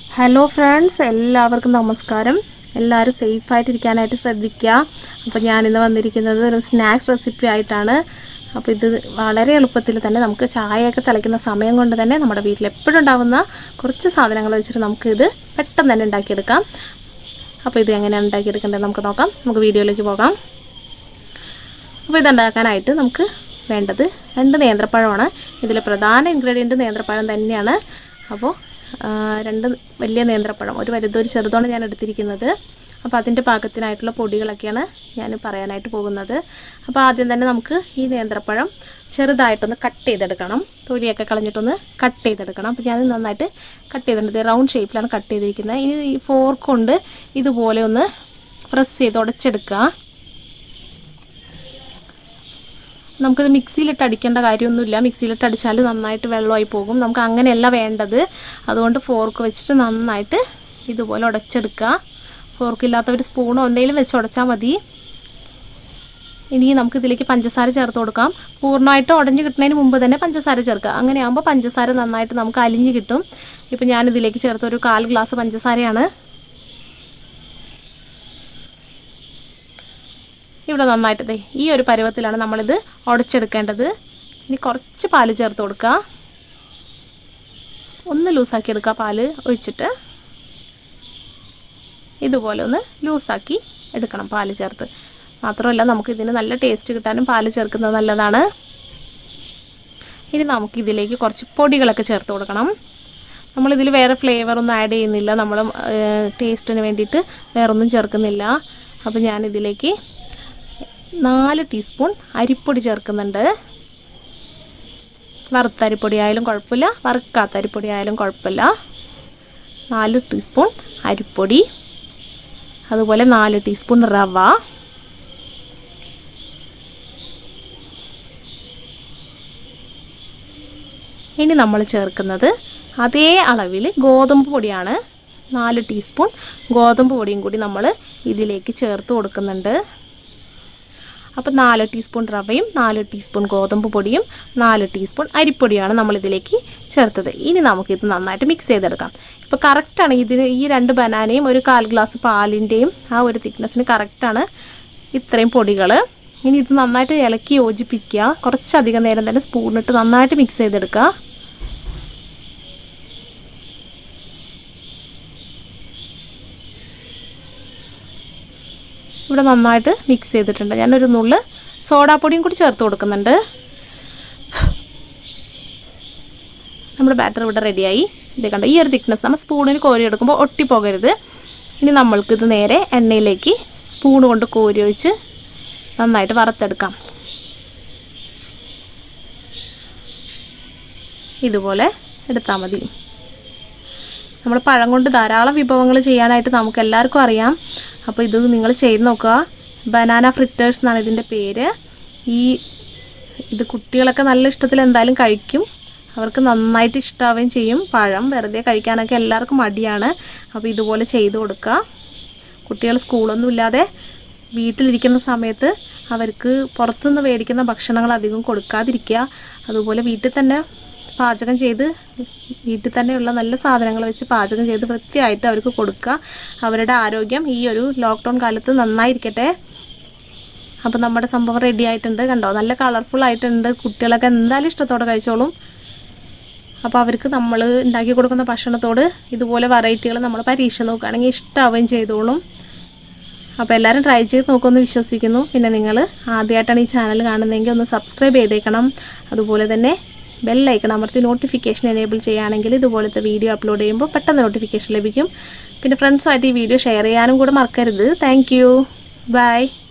hello friends എല്ലാവർക്കും നമസ്കാരം എല്ലാവരും സേഫായിട്ടിരിക്കാനായിട്ട് ശ്രദ്ധിക്കുക അപ്പോൾ ഞാനിന്ന് വന്നിരിക്കുന്നത് ഒരു സ്നാക്സ് റെസിപ്പി ആയിട്ടാണ് അപ്പോൾ ഇത് വളരെ എളുപ്പത്തിൽ തന്നെ നമുക്ക് ചായയൊക്കെ തിളയ്ക്കുന്ന സമയം കൊണ്ട് തന്നെ നമ്മുടെ വീട്ടിൽ എപ്പോഴും ഉണ്ടാകുന്ന കുറച്ച് സാധനങ്ങൾ വെച്ചിട്ട് നമുക്ക് ഇത് പെട്ടെന്ന് തന്നെ ഉണ്ടാക്കിയെടുക്കാം അപ്പോൾ ഇത് എങ്ങനെയാണ് ഉണ്ടാക്കിയെടുക്കേണ്ടത് നമുക്ക് നോക്കാം നമുക്ക് വീഡിയോയിലേക്ക് പോകാം അപ്പോൾ ഇതുണ്ടാക്കാനായിട്ട് നമുക്ക് വേണ്ടത് രണ്ട് നേന്ത്രപ്പഴമാണ് ഇതിലെ പ്രധാന ഇൻഗ്രീഡിയൻറ്റ് നേന്ത്രപ്പഴം തന്നെയാണ് അപ്പോൾ ആ, രണ്ട് വലിയ നേന്ത്രപ്പഴം ഒരു വലുതും ഒരു ചെറുതാണ് ഞാൻ എടുത്തിരിക്കുന്നത് അപ്പോൾ അതിൻ്റെ പാകത്തിനായിട്ടുള്ള പൊടികളൊക്കെയാണ് ഞാൻ പറയാനായിട്ട് പോകുന്നത് അപ്പോൾ ആദ്യം തന്നെ നമുക്ക് ഈ നേന്ത്രപ്പഴം ചെറുതായിട്ടൊന്ന് കട്ട് ചെയ്തെടുക്കണം തൊലിയൊക്കെ കളഞ്ഞിട്ടൊന്ന് കട്ട് ചെയ്തെടുക്കണം അപ്പോൾ ഞാൻ നന്നായിട്ട് കട്ട് ചെയ്തിട്ടുണ്ട് റൗണ്ട് ഷേപ്പിലാണ് കട്ട് ചെയ്തിരിക്കുന്നത് ഇനി ഈ ഫോർക്ക് കൊണ്ട് ഇതുപോലെ ഒന്ന് പ്രസ് ചെയ്ത് ഉടച്ചെടുക്കുക നമുക്കിത് മിക്സിയിലിട്ട് അടിക്കേണ്ട കാര്യമൊന്നുമില്ല മിക്സിയിലിട്ട് അടിച്ചാൽ നന്നായിട്ട് വെള്ളമായി പോകും നമുക്ക് അങ്ങനെയല്ല വേണ്ടത് അതുകൊണ്ട് ഫോർക്ക് വെച്ചിട്ട് നന്നായിട്ട് ഇതുപോലെ ഉടച്ചെടുക്കുക ഫോർക്കില്ലാത്ത ഒരു സ്പൂണോ എന്തെങ്കിലും വെച്ച് ഉടച്ചാൽ മതി ഇനി നമുക്ക് ഇതിലേക്ക് പഞ്ചസാര ചേർത്ത് കൊടുക്കാം പൂർണ്ണമായിട്ട് ഉടഞ്ഞ് കിട്ടുന്നതിന് മുമ്പ് തന്നെ പഞ്ചസാര ചേർക്കുക അങ്ങനെയാകുമ്പോൾ പഞ്ചസാര നന്നായിട്ട് നമുക്ക് അലിഞ്ഞ് കിട്ടും ഇപ്പം ഞാൻ ഇതിലേക്ക് ചേർത്ത ഒരു കാൽ ഗ്ലാസ് പഞ്ചസാരയാണ് ഇവിടെ നന്നായിട്ട് ദേ ഈ ഒരു പരുവത്തിലാണ് നമ്മളിത് ഉടച്ചെടുക്കേണ്ടത് ഇനി കുറച്ച് പാല് ചേർത്ത് കൊടുക്കുക ഒന്ന് ലൂസാക്കി എടുക്കുക പാല് ഒഴിച്ചിട്ട് ഇതുപോലെ ഒന്ന് ലൂസാക്കി എടുക്കണം പാല് ചേർത്ത് മാത്രമല്ല നമുക്ക് ഇതിന് നല്ല ടേസ്റ്റ് കിട്ടാനും പാല് ചേർക്കുന്നത് നല്ലതാണ് ഇനി നമുക്ക് ഇതിലേക്ക് കുറച്ച് പൊടികളൊക്കെ ചേർത്ത് കൊടുക്കണം നമ്മളിതിൽ വേറെ ഫ്ലേവർ ഒന്നും ആഡ് ചെയ്യുന്നില്ല നമ്മൾ ടേസ്റ്റിന് വേണ്ടിയിട്ട് വേറൊന്നും ചേർക്കുന്നില്ല അപ്പോൾ ഞാനിതിലേക്ക് നാല് ടീസ്പൂൺ അരിപ്പൊടി ചേർക്കുന്നുണ്ട് വറുത്ത അരിപ്പൊടി ആയാലും കുഴപ്പമില്ല വറുക്കാത്ത അരിപ്പൊടി ആയാലും കുഴപ്പമില്ല നാല് ടീസ്പൂൺ അരിപ്പൊടി അതുപോലെ നാല് ടീസ്പൂൺ റവ ഇനി നമ്മൾ ചേർക്കുന്നത് അതേ അളവിൽ ഗോതമ്പ് പൊടിയാണ് നാല് ടീസ്പൂൺ ഗോതമ്പ് പൊടിയും കൂടി നമ്മൾ ഇതിലേക്ക് ചേർത്ത് കൊടുക്കുന്നുണ്ട് അപ്പോൾ നാല് ടീസ്പൂൺ റവയും നാല് ടീസ്പൂൺ ഗോതമ്പ് പൊടിയും നാല് ടീസ്പൂൺ അരിപ്പൊടിയാണ് നമ്മളിതിലേക്ക് ചേർത്തത് ഇനി നമുക്കിത് നന്നായിട്ട് മിക്സ് ചെയ്തെടുക്കാം ഇപ്പോൾ കറക്റ്റാണ് ഇതിന് ഈ രണ്ട് ബനാനയും ഒരു കാൽ ഗ്ലാസ് പാലിൻ്റെയും ആ ഒരു തിക്നെസ്സിന് കറക്റ്റാണ് ഇത്രയും പൊടികൾ ഇനി ഇത് നന്നായിട്ട് ഇളക്കി യോജിപ്പിക്കുക കുറച്ചധികം നേരം തന്നെ സ്പൂണിട്ട് നന്നായിട്ട് മിക്സ് ചെയ്തെടുക്കുക ഇവിടെ നന്നായിട്ട് മിക്സ് ചെയ്തിട്ടുണ്ട് ഞാനൊരു നുള്ള് സോഡാപ്പൊടിയും കൂടി ചേർത്ത് കൊടുക്കുന്നുണ്ട് നമ്മുടെ ബാറ്റർ ഇവിടെ റെഡിയായി ഇത് കണ്ടോ ഈ ഒരു തിക്നെസ് നമ്മൾ സ്പൂണിന് കോരി എടുക്കുമ്പോൾ ഒട്ടിപ്പോകരുത് ഇനി നമ്മൾക്കിത് നേരെ എണ്ണയിലേക്ക് സ്പൂൺ കൊണ്ട് കോരി ഒഴിച്ച് നന്നായിട്ട് വറുത്തെടുക്കാം ഇതുപോലെ എടുത്താൽ മതി നമ്മൾ പഴം കൊണ്ട് ധാരാളം വിഭവങ്ങൾ ചെയ്യാനായിട്ട് നമുക്ക് എല്ലാവർക്കും അറിയാം അപ്പോൾ ഇത് നിങ്ങൾ ചെയ്ത് നോക്കുക ബനാന ഫ്രിറ്റേഴ്സ് എന്നാണ് ഇതിൻ്റെ പേര് ഈ ഇത് കുട്ടികളൊക്കെ നല്ല ഇഷ്ടത്തിൽ എന്തായാലും കഴിക്കും അവർക്ക് നന്നായിട്ട് ഇഷ്ടാവുകയും ചെയ്യും പഴം വെറുതെ കഴിക്കാനൊക്കെ എല്ലാവർക്കും മടിയാണ് അപ്പോൾ ഇതുപോലെ ചെയ്ത് കൊടുക്കുക കുട്ടികൾ സ്കൂളൊന്നും ഇല്ലാതെ വീട്ടിലിരിക്കുന്ന സമയത്ത് അവർക്ക് പുറത്തുനിന്ന് മേടിക്കുന്ന ഭക്ഷണങ്ങൾ അധികം കൊടുക്കാതിരിക്കുക അതുപോലെ വീട്ടിൽ തന്നെ പാചകം ചെയ്ത് വീട്ടിൽ തന്നെയുള്ള നല്ല സാധനങ്ങൾ വെച്ച് പാചകം ചെയ്ത് വൃത്തിയായിട്ട് അവർക്ക് കൊടുക്കുക അവരുടെ ആരോഗ്യം ഈ ഒരു ലോക്ക്ഡൗൺ കാലത്ത് നന്നായിരിക്കട്ടെ അപ്പോൾ നമ്മുടെ സംഭവം റെഡി ആയിട്ടുണ്ട് കണ്ടോ നല്ല കളർഫുൾ ആയിട്ടുണ്ട് കുട്ടികളൊക്കെ എന്തായാലും ഇഷ്ടത്തോടെ കഴിച്ചോളും അപ്പോൾ അവർക്ക് നമ്മൾ ഉണ്ടാക്കി കൊടുക്കുന്ന ഭക്ഷണത്തോട് ഇതുപോലെ വെറൈറ്റികൾ നമ്മൾ പരീക്ഷ നോക്കുകയാണെങ്കിൽ ഇഷ്ടമാവുകയും ചെയ്തോളും അപ്പോൾ എല്ലാവരും ട്രൈ ചെയ്ത് നോക്കുമെന്ന് വിശ്വസിക്കുന്നു പിന്നെ നിങ്ങൾ ആദ്യമായിട്ടാണ് ഈ ചാനൽ കാണുന്നതെങ്കിൽ ഒന്ന് സബ്സ്ക്രൈബ് ചെയ്തേക്കണം അതുപോലെ തന്നെ ബെല്ലൈക്കൺ അമർത്തി നോട്ടിഫിക്കേഷൻ എനേബിൾ ചെയ്യുകയാണെങ്കിൽ ഇതുപോലത്തെ വീഡിയോ അപ്ലോഡ് ചെയ്യുമ്പോൾ പെട്ടെന്ന് നോട്ടിഫിക്കേഷൻ ലഭിക്കും പിന്നെ ഫ്രണ്ട്സുമായിട്ട് ഈ വീഡിയോ ഷെയർ ചെയ്യാനും കൂടെ മറക്കരുത് താങ്ക് യു ബൈ